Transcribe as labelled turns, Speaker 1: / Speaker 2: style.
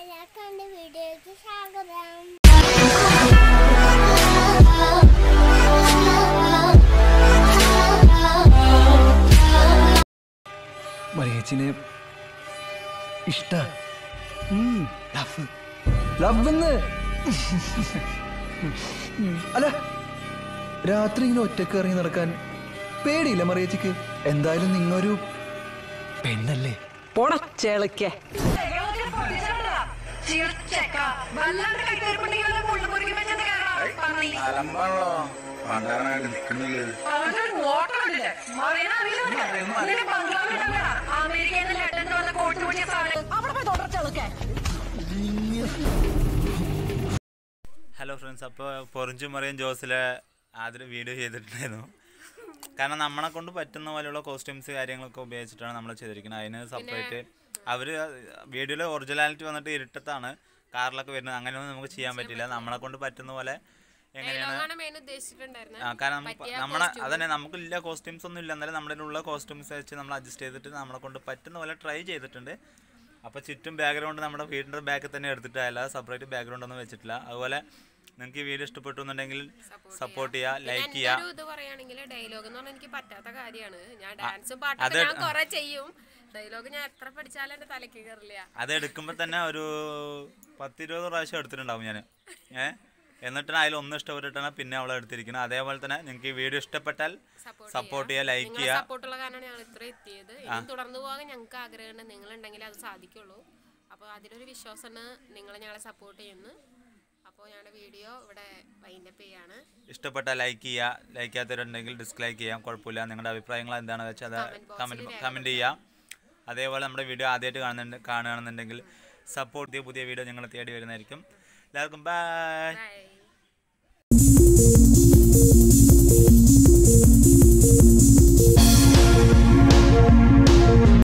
Speaker 1: എല്ലാവർക്കും എൻ്റെ വീഡിയോയ്ക്ക് സ്വാഗതം
Speaker 2: മറിയച്ചിനെ ഇഷ്ട ലവ് ലവ്ന്ന് അല്ല രാത്രി ഇങ്ങനെ ഒറ്റക്ക് ഇറങ്ങി നടക്കാൻ പേടിയില്ല മറിയച്ചിക്ക് എന്തായാലും നിങ്ങൊരു പെണ്ണല്ലേ
Speaker 3: പോട ചേളക്കേ
Speaker 4: അലമ്പാണല്ലോ പണ്ടാറായിട്ട് നിൽക്കുന്നില്ല
Speaker 5: ഹലോ ഫ്രണ്ട്സ് അപ്പോൾ പൊറിഞ്ചു മറിയും ജോസിലെ ആദ്യം വീഡിയോ ചെയ്തിട്ടുണ്ടായിരുന്നു കാരണം നമ്മളെ കൊണ്ട് പറ്റുന്ന പോലെയുള്ള കോസ്റ്റ്യൂംസ് കാര്യങ്ങളൊക്കെ ഉപയോഗിച്ചിട്ടാണ് നമ്മൾ ചെയ്തിരിക്കുന്നത് അതിന് സെപ്പറേറ്റ് അവർ വീഡിയോയിൽ ഒറിജിനാലിറ്റി വന്നിട്ട് ഇരുട്ടത്താണ് കാറിലൊക്കെ വരുന്നത് അങ്ങനെയൊന്നും നമുക്ക് ചെയ്യാൻ പറ്റില്ല നമ്മളെ കൊണ്ട് പറ്റുന്ന പോലെ എങ്ങനെയാണ്
Speaker 6: മെയിൻ ഉദ്ദേശിച്ചിട്ടുണ്ടായിരുന്നത്
Speaker 5: ആ, കാരണം നമുക്ക് നമ്മളെ അതന്നെ നമുക്കില്ല കോസ്റ്റ്യൂംസ് ഒന്നും ഇല്ല എന്നാലും നമ്മുടെ ഉള്ള കോസ്റ്റ്യൂംസ് വെച്ച് നമ്മൾ അഡ്ജസ്റ്റ് ചെയ്തിട്ട് നമ്മളെ കൊണ്ട് പറ്റുന്ന പോലെ ട്രൈ ചെയ്തിട്ടുണ്ട് അപ്പോൾ ചുറ്റും ബാക്ക്ഗ്രൗണ്ട് നമ്മുടെ വീടിൻ്റെ ബാക്കിൽ തന്നെ എടുത്തിട്ട് അല്ലാതെ സെപ്പറേറ്റ് ബാക്ക്ഗ്രൗണ്ട് ഒന്നും വെച്ചിട്ടില്ല അതുപോലെ നിങ്ങൾക്ക് ഈ വീഡിയോ ഇഷ്ടപ്പെട്ടു എന്നുണ്ടെങ്കിൽ സപ്പോർട്ട് ചെയ്യുക ലൈക്ക്
Speaker 6: എന്റെ
Speaker 5: ചെയ്യുക
Speaker 6: ഒരു ഇത് പറയുകയാണെങ്കിൽ ഡയലോഗ് എന്ന് പറഞ്ഞാൽ എനിക്ക് പറ്റാത്ത കാര്യമാണ് ഞാൻ ഡാൻസും പാട്ടൊക്കെ ഞാൻ കുറെ ചെയ്യും ഡയലോഗ് ഞാൻ എത്ര പഠിച്ചാലും എന്റെ തലക്ക് കയറില്ല
Speaker 5: അത് എടുക്കുമ്പോൾ തന്നെ ഒരു പത്തിരുപത് പ്രാവശ്യം എടുത്തിട്ടുണ്ടാവും ഞാൻ ഏ എന്നിട്ടാണ് അതിൽ ഒന്ന് ഇഷ്ടപ്പെട്ടിട്ടാണ് പിന്നെ അവളെ എടുത്തിരിക്കുന്നത് അതേപോലെ തന്നെ നിങ്ങൾക്ക് ഈ വീഡിയോ ഇഷ്ടപ്പെട്ടാൽ സപ്പോർട്ട് ചെയ്യുക ലൈക്ക്
Speaker 6: നിങ്ങളെ
Speaker 5: ചെയ്യുക
Speaker 6: സപ്പോർട്ടുള്ള കാരണമാണ് ഞങ്ങൾ ഇത്ര എത്തിയത് ഇനി തുടർന്ന് പോകാൻ ഞങ്ങൾക്ക് ആഗ്രഹമുണ്ട് നിങ്ങൾ ഉണ്ടെങ്കിൽ അത് സാധിക്കുള്ളൂ അപ്പോൾ അതിലൊരു വിശ്വാസമാണ് നിങ്ങൾ ഞങ്ങളെ സപ്പോർട്ട് ചെയ്യുന്നു അപ്പോൾ ഞങ്ങളുടെ വീഡിയോ ഇവിടെ വൈൻഡപ്പ് ചെയ്യാണ്
Speaker 5: ഇഷ്ടപ്പെട്ടാൽ ലൈക്ക് ചെയ്യുക ലൈക്ക് ചെയ്യാത്തവരുണ്ടെങ്കിൽ ഡിസ്ലൈക്ക് ചെയ്യാം കുഴപ്പമില്ല നിങ്ങളുടെ അഭിപ്രായങ്ങൾ എന്താണെന്ന് വെച്ചാൽ അത് കമൻറ്റ് കമൻറ്റ് ചെയ്യാം അതേപോലെ നമ്മുടെ വീഡിയോ ആദ്യമായിട്ട് കാണുന്നുണ്ട് കാണുകയാണെന്നുണ്ടെങ്കിൽ സപ്പോർട്ട് ചെയ്ത് പുതിയ വീഡിയോ ഞങ്ങൾ തേടി വരുന്നതായിരിക്കും എല്ലാവർക്കും ബൈ
Speaker 6: ബൈ